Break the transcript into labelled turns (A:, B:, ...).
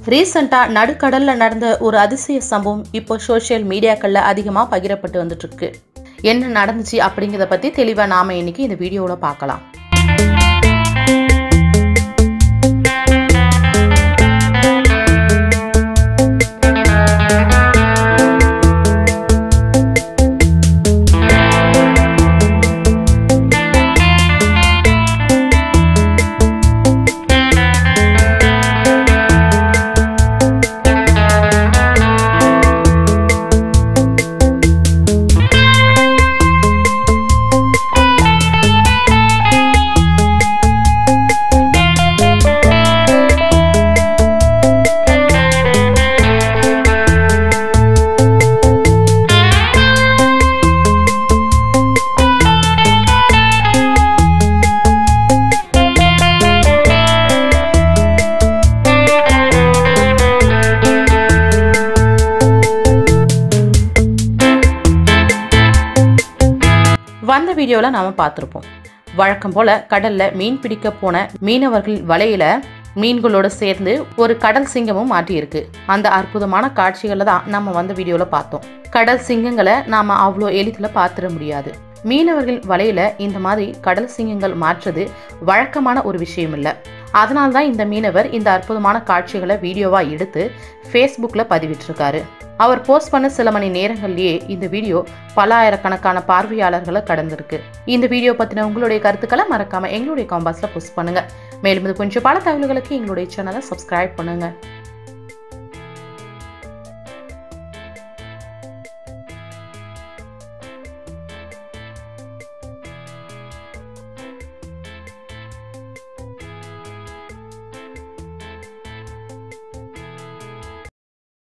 A: ரீசெண்டாக நடுக்கடல்ல நடந்த ஒரு அதிசய சம்பவம் இப்போ சோஷியல் மீடியாக்கள்ல அதிகமாக பகிரப்பட்டு வந்துட்டு இருக்கு என்ன நடந்துச்சு அப்படிங்கிறத பத்தி தெளிவா நாம இன்னைக்கு இந்த வீடியோவில் பார்க்கலாம் வந்த வீடியோவில் நாம பார்த்துருப்போம் வழக்கம் போல கடல்ல மீன் பிடிக்க போன மீனவர்கள் வலையில மீன்களோட சேர்ந்து ஒரு கடல் சிங்கமும் மாட்டியிருக்கு அந்த அற்புதமான காட்சிகளை தான் நம்ம வந்த வீடியோவில் பார்த்தோம் கடல் சிங்கங்களை நாம அவ்வளோ எளிதில் பார்த்துட முடியாது மீனவர்கள் வலையில இந்த மாதிரி கடல் சிங்கங்கள் மாற்றுறது வழக்கமான ஒரு விஷயம் இல்லை அதனால தான் இந்த மீனவர் இந்த அற்புதமான காட்சிகளை வீடியோவா எடுத்து ஃபேஸ்புக்கில் பதிவிட்டிருக்காரு அவர் போஸ்ட் பண்ண சில மணி நேரங்கள்லயே இந்த வீடியோ பல ஆயிரக்கணக்கான பார்வையாளர்களை கடந்திருக்கு இந்த வீடியோ பத்தின உங்களுடைய கருத்துக்களை மறக்காம எங்களுடைய காம்பாஸ்ல போஸ்ட் பண்ணுங்க மேலும் இது கொஞ்சம் பல தகவல்களுக்கு எங்களுடைய சேனலை சப்ஸ்கிரைப் பண்ணுங்க